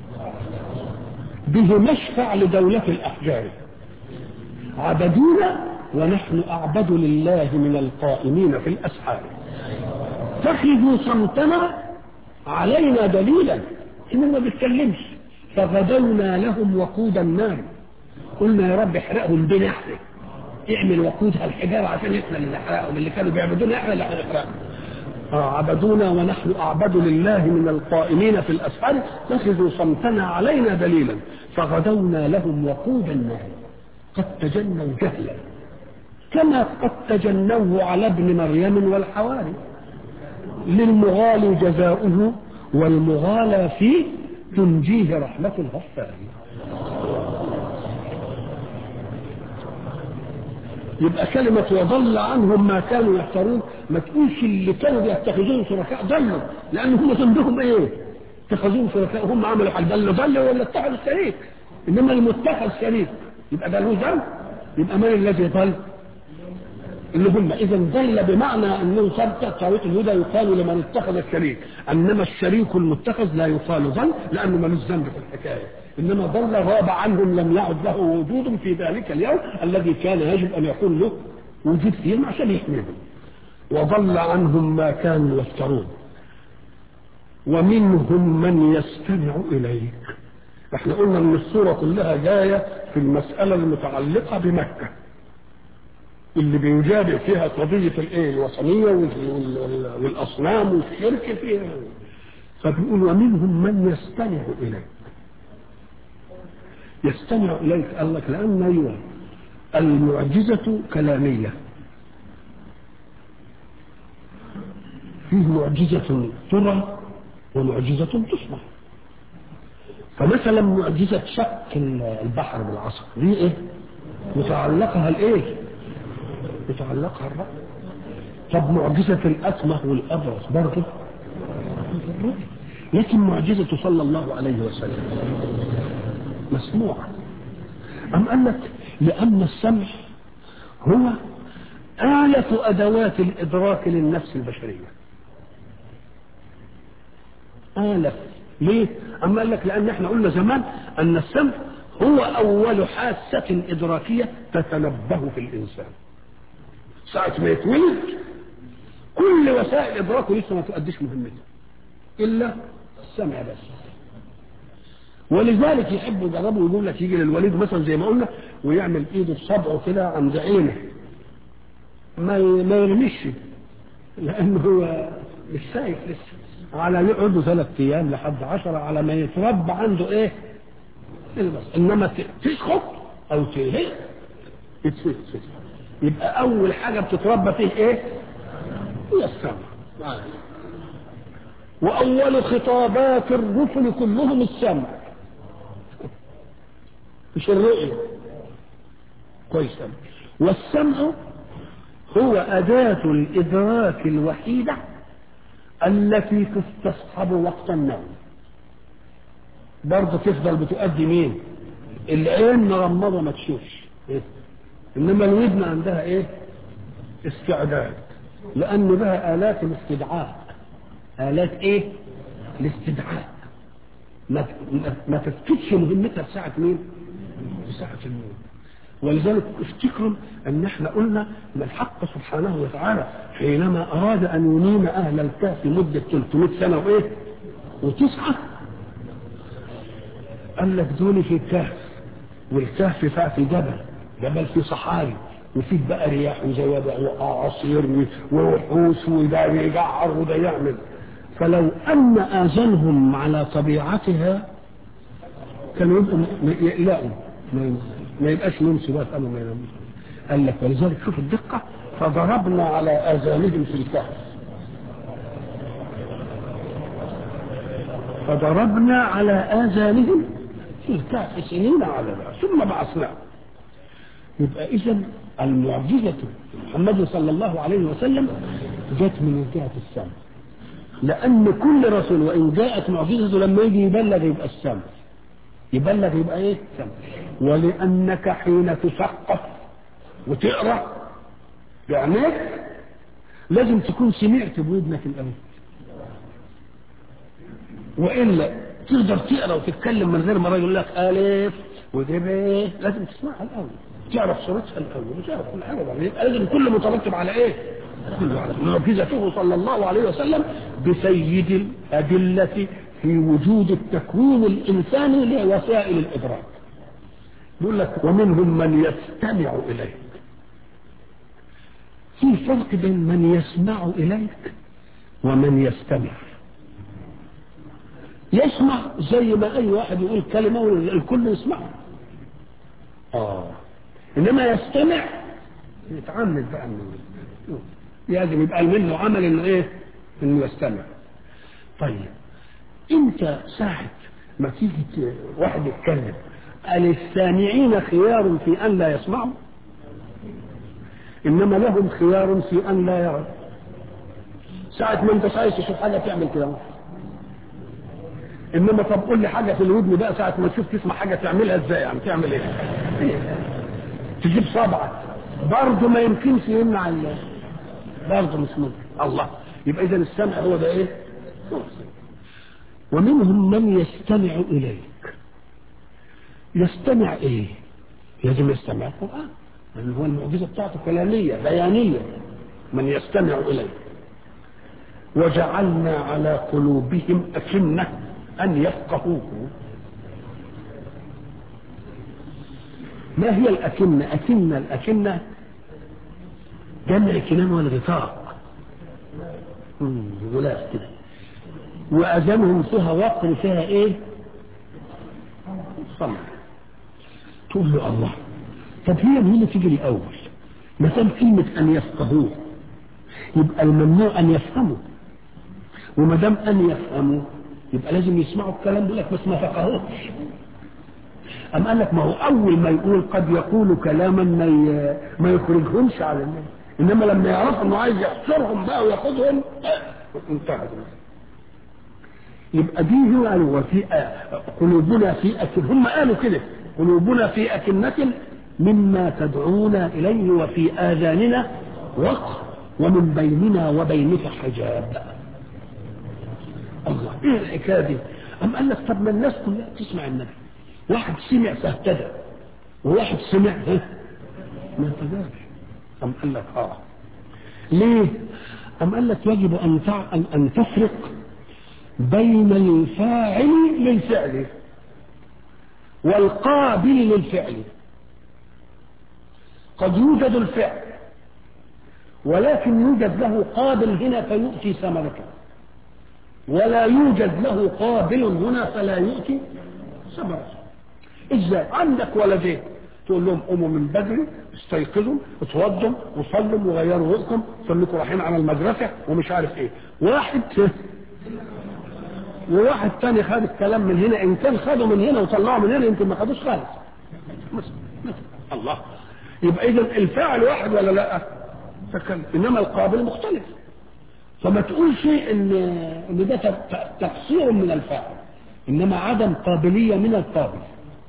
به مشفع لدولة الأحجار عبدونا ونحن أعبد لله من القائمين في الأسحار فخذوا صمتنا علينا دليلا إنه ما بيتكلمش فغدونا لهم وقود النار قلنا يا رب احرقهم بنا احنا اعمل وقودها الحجارة عشان احنا اللي نحرقهم اللي كانوا بيعبدونا احنا اللي هنحرقهم آه عبدونا ونحن أعبد لله من القائمين في الأسحار اتخذوا صمتنا علينا دليلا فغدونا لهم وقود النار قد تجنوا جهلا كما قد تجنوه على ابن مريم والحواري للمغالي جزاؤه والمغالى فيه تنجيه رحمة الغفار يبقى كلمة وضل عنهم ما كانوا يفترون ما تقولش اللي كانوا بيتخذون شركاء ضلوا لأن هم ذنبهم إيه؟ اتخذوهم شركاء هم عملوا حاجة ضل ضل ولا اتخذوا شريك إنما المتخذ شريك يبقى ده له ذنب يبقى من الذي ضل؟ اللي هم إذا ضل بمعنى أنه ثبت طريق الهدى يقال لمن اتخذ الشريك أنما الشريك المتخذ لا يقال ضل لأنه ملوش ذنب في الحكاية إنما ضل غاب عنهم لم يعد له وجود في ذلك اليوم الذي كان يجب أن يكون له وجود فيهم عشان يحميهم وضل عنهم ما كانوا يفترون ومنهم من يستمع إليك احنا قلنا ان الصورة كلها جاية في المسألة المتعلقة بمكة اللي بيجادل فيها قضية الايه الوثنية والاصنام والشرك فيها فبيقول ومنهم من يستمع اليك يستمع اليك قال لك لان ايوه المعجزة كلامية فيه معجزة ترى ومعجزة تسمع فمثلا معجزة شق البحر بالعصا دي ايه؟ متعلقها الايه؟ متعلقها الرأي طب معجزة الأكمه والأبرص برضه لكن معجزة صلى الله عليه وسلم مسموعة أم قال لك لأن السمع هو آلة أدوات الإدراك للنفس البشرية آلة ليه؟ أما قال لك لأن احنا قلنا زمان أن السمع هو أول حاسة إدراكية تتنبه في الإنسان ساعة ما يتولد كل وسائل إدراكه لسه ما تؤديش مهمته إلا السمع بس ولذلك يحبوا يجربوا ويقول لك يجي للوليد مثلا زي ما قلنا ويعمل ايده بصبعه كده عند عينه ما ما يرميش لانه هو مش شايف لسه على يقعد ثلاث ايام لحد عشرة على ما يتربى عنده ايه بس انما تسخط او تهيئ يتسخط يبقى اول حاجه بتتربى فيه ايه هي السمع واول خطابات الرسل كلهم السمع مش الرؤيه كويس والسمع هو أداة الإدراك الوحيدة التي تستصحب وقت النوم برضه تفضل بتؤدي مين العين مرمضة ما تشوفش إيه؟ إنما الودن عندها إيه استعداد لأن بها آلات الاستدعاء آلات إيه الاستدعاء ما ما تفقدش مهمتها في ساعة مين في ساعة النوم ولذلك افتكروا ان احنا قلنا ان الحق سبحانه وتعالى حينما اراد ان ينيم اهل الكهف مده 300 سنه وايه؟ وتسعه قال لك دول في كهف والكهف في جبل جبل في صحاري وفيه بقى رياح وزوابع واعاصير ووحوش وده يجعر وده يعمل فلو ان اذانهم على طبيعتها كانوا يبقوا يقلقوا ما يبقاش نوم سبات قالوا ما يناموش قال لك ولذلك شوف الدقة فضربنا على آذانهم في الكهف فضربنا على آذانهم في الكهف سنين عددا ثم بعثناه يبقى إذا المعجزة محمد صلى الله عليه وسلم جت من جهة السمع لأن كل رسول وإن جاءت معجزته لما يجي يبلغ يبقى السمع يبلغ يبقى إيه؟ سمع ولأنك حين تثقف وتقرأ بعينيك لازم تكون سمعت بودنك الأول وإلا تقدر تقرأ وتتكلم من غير ما الراجل يقول لك ألف وده بيه لازم تسمعها الأول تعرف صورتها الأول وتعرف كل حاجة بعدين يبقى لازم كل مترتب على إيه؟ معجزته صلى الله عليه وسلم بسيد الأدلة في وجود التكوين الإنساني لوسائل الإدراك يقول لك ومنهم من يستمع إليك في فرق بين من يسمع إليك ومن يستمع يسمع زي ما أي واحد يقول كلمة والكل يسمعها آه إنما يستمع يتعمد بقى انه لازم يبقى منه عمل انه ايه؟ انه يستمع. طيب انت ساعة ما تيجي ت- واحد يتكلم قال السامعين خيار في ان لا يسمعوا انما لهم خيار في ان لا يروا. ساعة ما انت عايز تشوف حاجة تعمل كده انما طب قول لي حاجة في الودن بقى ساعة ما تشوف تسمع حاجة تعملها ازاي يعني تعمل ايه؟ تجيب صبعك برضه ما يمكنش يمنع ال برضه مش ممكن الله يبقى اذا السمع هو ده ايه؟ ومنهم من يستمع اليك يستمع ايه؟ لازم يستمع القران لان هو المعجزه بتاعته كلاميه بيانيه من يستمع اليك وجعلنا على قلوبهم أكنة أن يفقهوه ما هي الأكنة؟ أكنة الأكنة جمع كنان والغطاء مم، غلاف كده وأذانهم فيها وقر فيها إيه؟ صمت تقول له الله طب هي مين اللي تيجي الأول؟ ما دام كلمة أن يفقهوه يبقى الممنوع أن يفهموا وما دام أن يفهموا يبقى لازم يسمعوا الكلام بيقول لك بس ما فقهوش أم قال لك ما هو أول ما يقول قد يقول كلاما ما ي- ما يخرجهمش على الناس إنما لما يعرفوا إنه عايز يحصرهم بقى وياخدهم انتهت يبقى دي هو قالوا وفي آه، قلوبنا في أكن هم قالوا كده قلوبنا في أكنة مما تدعونا إليه وفي آذاننا وقر ومن بيننا وبينك حجاب الله ايه الحكايه دي؟ أم قال لك طب ما الناس كلها تسمع النبي واحد سمع فاهتدى وواحد سمع ها ما اهتداش أم قال لك اه ليه؟ أم قال لك يجب أن تع... أن, أن تفرق بين الفاعل للفعل والقابل للفعل قد يوجد الفعل ولكن يوجد له قابل هنا فيؤتي ثمرته ولا يوجد له قابل هنا فلا يؤتي ثمرته ازاي عندك ولدين تقول لهم قوموا من بدري استيقظوا اتوضوا وصلوا وغيروا رزقكم خليكم رايحين على المدرسه ومش عارف ايه واحد وواحد تاني خد الكلام من هنا ان كان خده من هنا وطلعه من هنا يمكن ما خدوش خالص مثلا مثلا الله يبقى اذا الفاعل واحد ولا لا تكلم انما القابل مختلف فما تقولش ان ان ده ت- تقصير من الفاعل انما عدم قابليه من القابل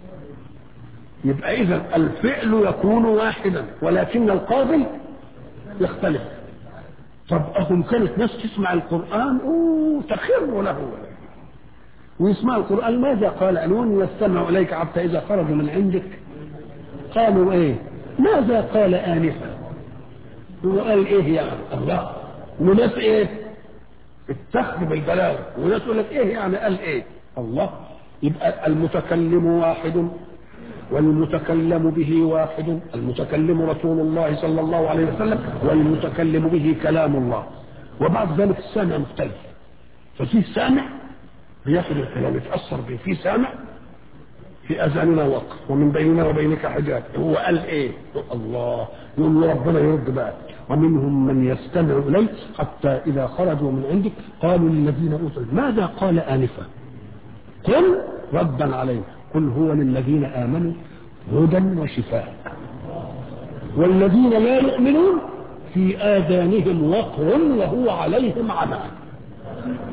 يبقى اذا الفعل يكون واحدا ولكن القابل يختلف طب اهم كانت ناس تسمع القران اوه تخر له ويسمع القران ماذا قال انون يستمع اليك حتى اذا خرجوا من عندك قالوا ايه ماذا قال انفا هو قال ايه يعني الله وناس ايه اتخذ بالبلاغه وناس يقول لك ايه يعني قال ايه الله يبقى المتكلم واحد والمتكلم به واحد المتكلم رسول الله صلى الله عليه وسلم والمتكلم به كلام الله وبعد ذلك السامع مختلف ففي سامع بياخد الكلام يتاثر به في سامع في اذاننا وقر ومن بيننا وبينك حجاب هو قال ايه الله يقول له ربنا يرد بقى ومنهم من يستمع اليك حتى اذا خرجوا من عندك قالوا للذين اوتوا العلم، ماذا قال انفا قل ردا علينا قل هو للذين امنوا هدى وشفاء والذين لا يؤمنون في اذانهم وقر وهو عليهم عمى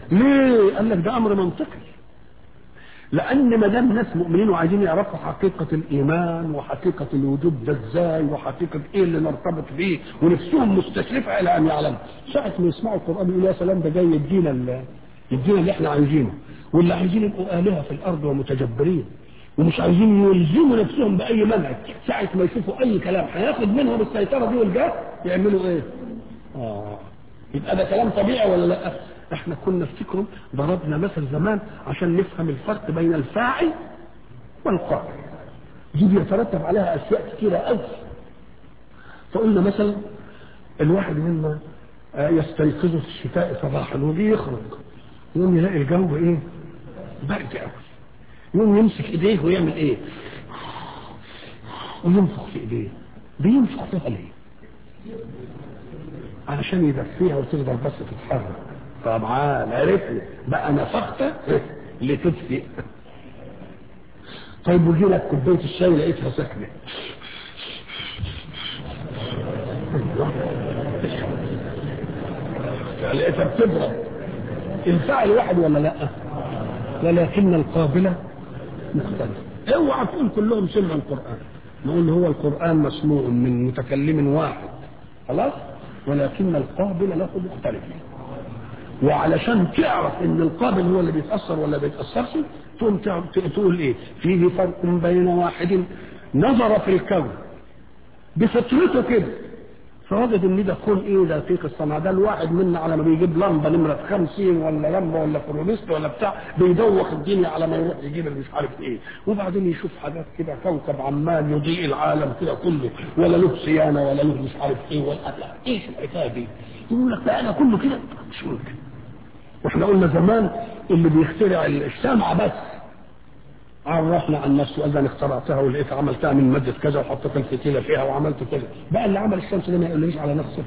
ليه؟ قال لك ده امر منطقي لان ما دام ناس مؤمنين وعايزين يعرفوا حقيقه الايمان وحقيقه الوجود ده ازاي وحقيقه ايه اللي نرتبط بيه ونفسهم مستشرفه الى ان يعلموا ساعه ما يسمعوا القران يقولوا يا سلام ده جاي يدينا ال- يدينا اللي احنا عايزينه واللي عايزين يبقوا الهه في الارض ومتجبرين ومش عايزين يلزموا نفسهم باي منهج ساعه ما يشوفوا اي كلام هياخد منهم السيطره دي والجاه يعملوا ايه؟ اه يبقى ده كلام طبيعي ولا لا؟ احنا كنا افتكروا ضربنا مثل زمان عشان نفهم الفرق بين الفاعل والقائل دي بيترتب عليها اشياء كثيره قوي فقلنا مثلا الواحد منا آه، يستيقظ في الشتاء صباحا ويجي يخرج يقوم يلاقي الجو ايه؟ برد قوي يقوم يمسك ايديه ويعمل ايه؟ وينفخ في ايديه بينفخ فيها ليه؟ علشان يدفيها وتقدر بس تتحرك طبعا عرفنا بقى نفخت لتدفئ طيب وجي لك كوبايه الشاي لقيتها سخنه لقيتها بتبرد الفاعل واحد ولا لا؟ ولكن القابلة مختلف اوعى تقول كلهم سمعوا القرآن نقول هو القرآن مسموع من متكلم واحد خلاص ولكن القابل له مختلف وعلشان تعرف ان القابل هو اللي بيتاثر ولا بيتاثرش تقوم تعرف- تقول ايه فيه فرق بين واحد نظر في الكون بفطرته كده فوجد ان ده كون ايه دقيق الصنع ده الواحد منا على ما بيجيب لمبه نمره 50 ولا لمبه ولا فلوريست ولا بتاع بيدوخ الدنيا على ما يروح يجيب اللي مش عارف ايه وبعدين يشوف حاجات كده كوكب عمال يضيء العالم كده كله ولا له صيانه ولا له مش عارف ايه ولا لا ايش الحكايه دي؟ يقول لك لا انا كله كده مش ممكن واحنا قلنا زمان اللي بيخترع الشمعة بس عرفنا عن نفسه قال ده انا اخترعتها ولقيت عملتها من ماده كذا وحطيت الفتيله فيها وعملت كذا بقى اللي عمل الشمس ده ما يقوليش على نفسه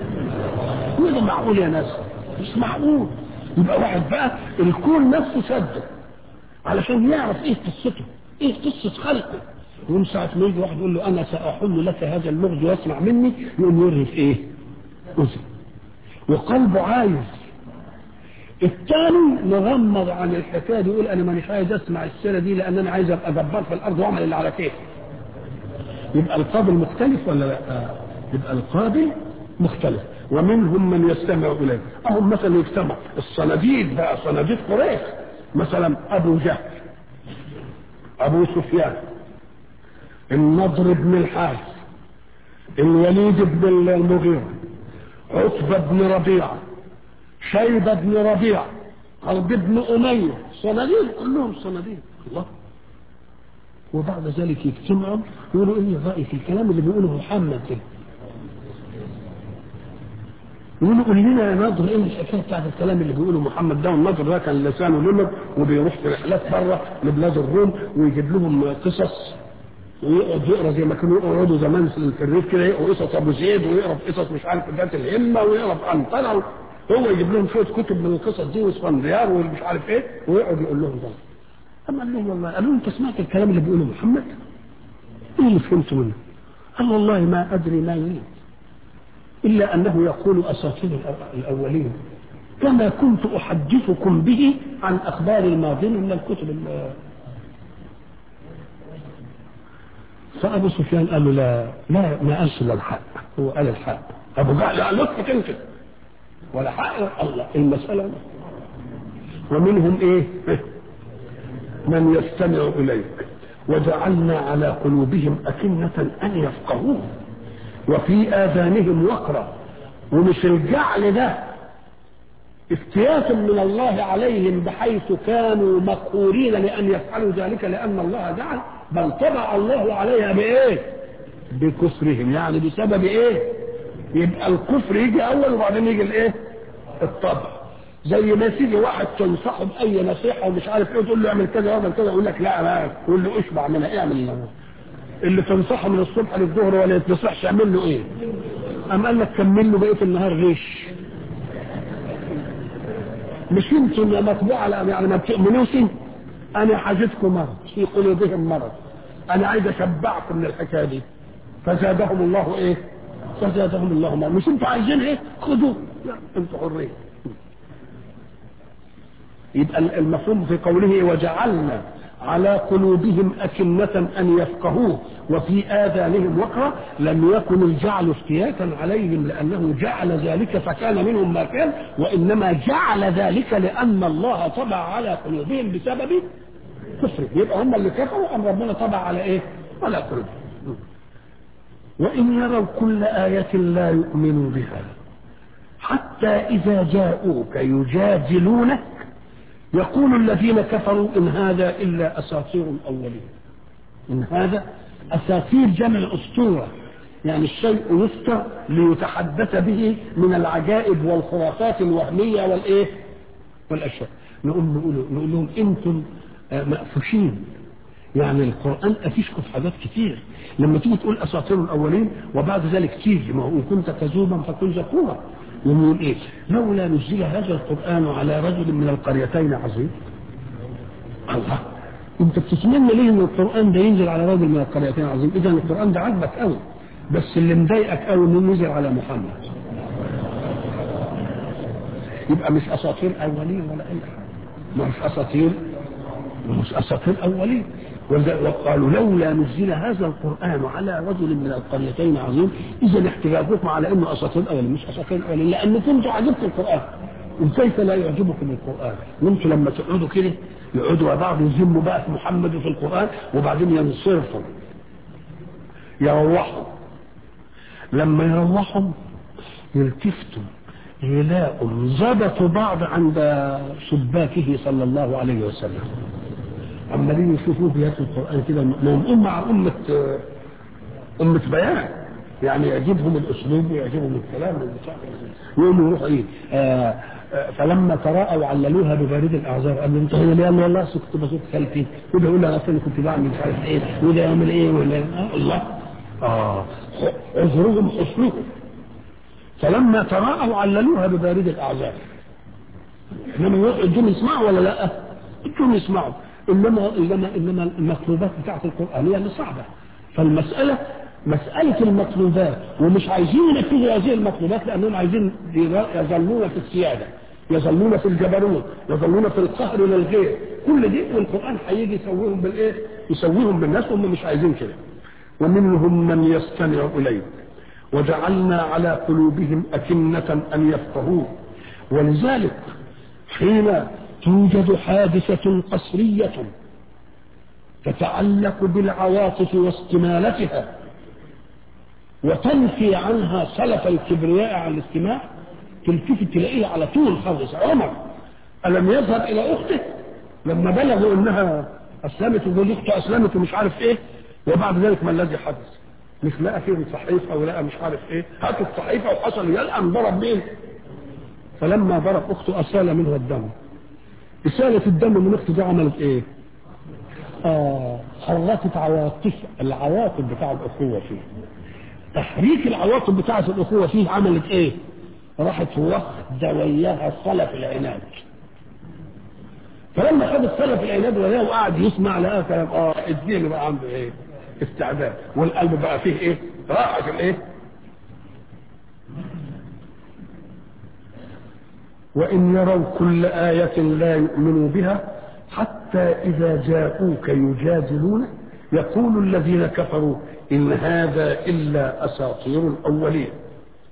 هو ده معقول يا ناس مش معقول يبقى واحد بقى الكون نفسه شده علشان يعرف ايه قصته ايه قصه خلقه يقوم ساعة ما يجي واحد يقول له انا ساحل لك هذا اللغز واسمع مني يقوم يرهف ايه؟ اذن وقلبه عايز الثاني مغمض عن الحكايه دي يقول انا مانيش عايز اسمع السيره دي لان انا عايز ابقى جبار في الارض واعمل اللي على كيفي يبقى القابل مختلف ولا لا؟ يبقى القابل مختلف ومنهم من يستمع اليه اهم مثلا يجتمع الصناديد بقى صناديد قريش مثلا ابو جهل ابو سفيان النضر بن الحارث الوليد بن المغيره عتبه بن ربيعه شيبة بن ربيعة قلب بن أمية صناديق كلهم صناديق الله وبعد ذلك يجتمعوا يقولوا ايه رأي في الكلام اللي بيقوله محمد ده يقولوا قول لنا يا ناظر ايه الحكايه بتاعت الكلام اللي بيقوله محمد ده والناظر ده كان لسانه لمب وبيروح في رحلات بره لبلاد الروم ويجيب لهم قصص ويقعد يقرا زي ما كانوا يقعدوا زمان في الريف كده يقروا قصص ابو زيد ويقرا في قصص مش عارف ذات الهمه ويقرا في عنتره هو يجيب لهم شويه كتب من القصص دي واسفنديار ومش عارف ايه ويقعد يقول لهم ده اما قال لهم والله قالوا له انت سمعت الكلام اللي بيقوله محمد؟ ايه اللي فهمته منه؟ قال والله ما ادري ما يريد الا انه يقول اساطير الأو- الاولين كما كنت احدثكم به عن اخبار الماضين من الكتب ال- فابو سفيان قال له لا لا ما قالش الا الحق هو قال الحق ابو جهل قال له اسكت انت ولا حق الله المساله ومنهم ايه من يستمع اليك وجعلنا على قلوبهم أكنة أن يفقهوه وفي آذانهم وقرا ومش الجعل ده افتيات من الله عليهم بحيث كانوا مقهورين لأن يفعلوا ذلك لأن الله جعل بل طبع الله عليها بإيه؟ بكفرهم يعني بسبب إيه؟ يبقى الكفر يجي أول وبعدين يجي الإيه؟ الطبع زي ما تيجي واحد تنصحه باي نصيحه ومش عارف ايه تقول له اعمل كذا واعمل كذا يقول لك لا لا تقول له اشبع منها اعمل اللي تنصحه من الصبح للظهر ولا يتنصحش اعمل له ايه؟ قام قال لك كمل له بقيه النهار غش مش يمكن يا مطبوع على يعني ما بتؤمنوش انا حاجتكم مرض في قلوبهم مرض انا عايز اشبعكم من الحكايه دي فزادهم الله ايه؟ فزادهم الله مرض مش انتوا عايزين ايه؟ خذوه انتوا حرين يبقى المفهوم في قوله وجعلنا على قلوبهم أكنة أن يفقهوه وفي آذانهم وقرا لم يكن الجعل افتياتا عليهم لأنه جعل ذلك فكان منهم ما كان وإنما جعل ذلك لأن الله طبع على قلوبهم بسبب كفر يبقى هم اللي كفروا أم ربنا طبع على إيه؟ على قلوبهم وإن يروا كل آية لا يؤمنوا بها حتى إذا جاءوك يجادلونك يقول الذين كفروا إن هذا إلا أساطير الأولين إن هذا أساطير جمع أسطورة يعني الشيء يفتر ليتحدث به من العجائب والخرافات الوهمية والإيه والأشياء نقول, نقول, نقول لهم أنتم مأفوشين يعني القرآن أفيشكم في حاجات كتير لما تيجي تقول أساطير الأولين وبعد ذلك تيجي ما هو إن كنت كذوبا فكن ذكورا يقول إيه لولا نزل هذا القرآن على رجل من القريتين عظيم الله انت بتتمنى ليه ان القران ده ينزل على رجل من القريتين عظيم اذا القران ده عاجبك قوي بس اللي مضايقك قوي انه نزل على محمد يبقى مش اساطير اولين ولا اي حاجه مش اساطير مش اساطير اولين وقالوا لولا نزل هذا القران على رجل من القريتين عظيم اذا احتجاجكم على انه اساطير اولين مش اساطير اولين لان كنتوا عجبتوا القران وكيف لا يعجبكم القران وانتوا لما تقعدوا كده يقعدوا بعض يذموا بقى في محمد وفي القران وبعدين ينصرفوا يروحوا لما يروحوا يلتفتوا يلاقوا ظبطوا بعض عند شباكه صلى الله عليه وسلم عمالين يشوفوه بياتوا القران كده ما هم مع امه امه بيان يعني يعجبهم الاسلوب ويعجبهم الكلام يقوموا يروحوا ايه آه آه فلما تراءوا عللوها ببارد الاعذار قال انت هنا ليه والله كنت بصوت خلفي وده يقول انا اصلا كنت بعمل مش عارف ايه وده يعمل ايه ولا آه الله اه عذرهم حسنهم فلما تراءوا عللوها ببارد الاعذار انما يقعدوا يسمعوا ولا لا؟ يقعدوا يسمعوا انما انما انما المطلوبات بتاعت القران هي اللي صعبه فالمساله مسألة المطلوبات ومش عايزين ينفذوا هذه المطلوبات لأنهم عايزين يظلون في السيادة يظلون في الجبروت يظلون في القهر للغير كل دي والقرآن هيجي يسويهم بالإيه؟ يسويهم بالناس وهم مش عايزين كده ومنهم من يستمع إليك وجعلنا على قلوبهم أكنة أن يفقهوه ولذلك حين توجد حادثة قصرية تتعلق بالعواطف واستمالتها وتنفي عنها سلف الكبرياء عن الاستماع تلتفت تلاقيه على طول خالص عمر ألم يذهب إلى أخته لما بلغوا إنها أسلمت وجوز أخته أسلمت ومش عارف إيه وبعد ذلك ما الذي حدث مش لقى فيه صحيفة ولا مش عارف إيه هاتوا الصحيفة وحصل يلقى ضرب مين فلما ضرب أخته أسال منها الدم إسالة الدم من أخته دي عملت إيه؟ آه حركت عواطف العواطف بتاع الأخوة فيه تحريك العواطف بتاعة الأخوة فيه عملت إيه؟ راحت واخدة وياها صلف العناد فلما خد الصلف العناد وياه وقعد يسمع لقاه كلام اه الدين بقى عنده ايه؟ استعداد والقلب بقى فيه ايه؟ راحة الايه؟ وإن يروا كل آية لا يؤمنوا بها حتى إذا جاءوك يجادلون يقول الذين كفروا إن هذا إلا أساطير الأولين